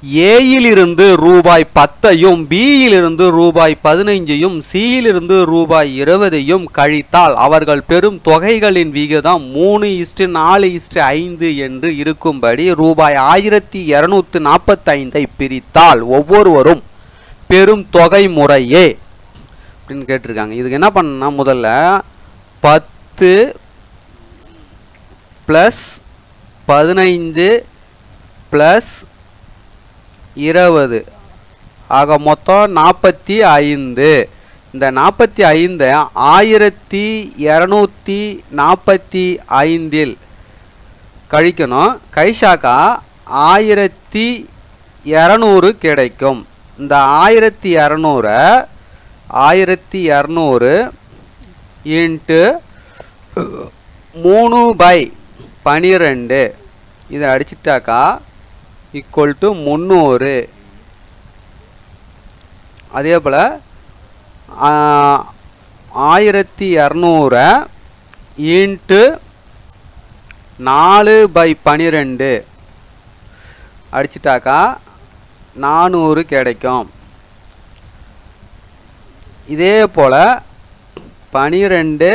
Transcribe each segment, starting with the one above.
ஏயிலிருந்து ரூபாய் பத்தையும் பியிலிருந்து ரூபாய் பதினைஞ்சையும் சியிலிருந்து ரூபாய் இருபதையும் கழித்தால் அவர்கள் பெறும் தொகைகளின் விகிதம் மூணு இஸ்டு நாலு இஸ்டு ஐந்து என்று இருக்கும்படி ரூபாய் ஆயிரத்தி இரநூத்தி நாற்பத்தைந்தை பிரித்தால் ஒவ்வொருவரும் பெரும் தொகை முறையே அப்படின்னு கேட்டிருக்காங்க இதுக்கு என்ன பண்ணா முதல்ல பத்து ப்ளஸ் பதினைந்து ப்ளஸ் இருபது ஆக மொத்தம் நாற்பத்தி ஐந்து இந்த நாற்பத்தி ஐந்தை ஆயிரத்தி இரநூத்தி நாற்பத்தி ஐந்தில் கழிக்கணும் கழிச்சாக்கா ஆயிரத்தி இரநூறு கிடைக்கும் இந்த ஆயிரத்தி இரநூறை ஆயிரத்தி இரநூறு இன்ட்டு மூணு பை பனிரெண்டு இதை அடிச்சிட்டாக்கா ஈக்குவல் டு முந்நூறு அதே போல் ஆயிரத்தி இரநூறை இன்ட்டு நாலு பை பனிரெண்டு அடிச்சிட்டாக்கா நானூறு கிடைக்கும் இதே போல் பனிரெண்டு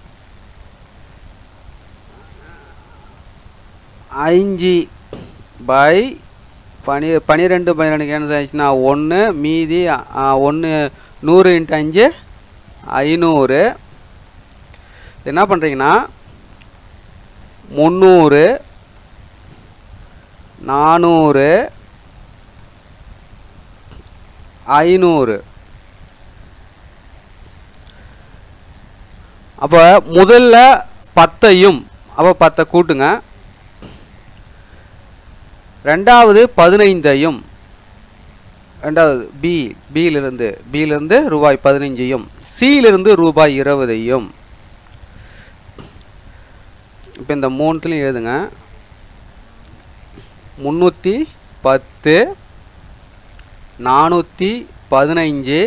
அஞ்சு பை பனி பன்னிரெண்டு பன்னிரெண்டு கேன்சல் ஆயிடுச்சுன்னா ஒன்று மீதி ஒன்று நூறு இன்ட்டு அஞ்சு ஐநூறு என்ன பண்ணுறீங்கன்னா முந்நூறு நானூறு ஐநூறு அப்போ முதல்ல பத்தையும் அப்போ பத்தை கூட்டுங்க ரெண்டாவது பதினைந்தையும் ரெண்டாவது பி பியிலிருந்து பியிலிருந்து ரூபாய் பதினைஞ்சையும் சியிலிருந்து ரூபாய் இருபதையும் இப்போ இந்த மூணுத்துலையும் எழுதுங்க முந்நூற்றி பத்து நானூற்றி பதினைஞ்சு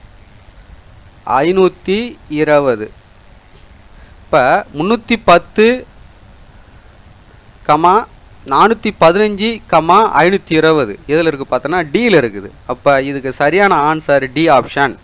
ஐநூற்றி இருபது இப்போ முந்நூற்றி பத்து கமா நானூற்றி பதினஞ்சு கமா ஐநூற்றி இருபது எதில் இருக்குது பார்த்தோன்னா டியில் இருக்குது அப்போ இதுக்கு சரியான ஆன்சர் டி ஆப்ஷன்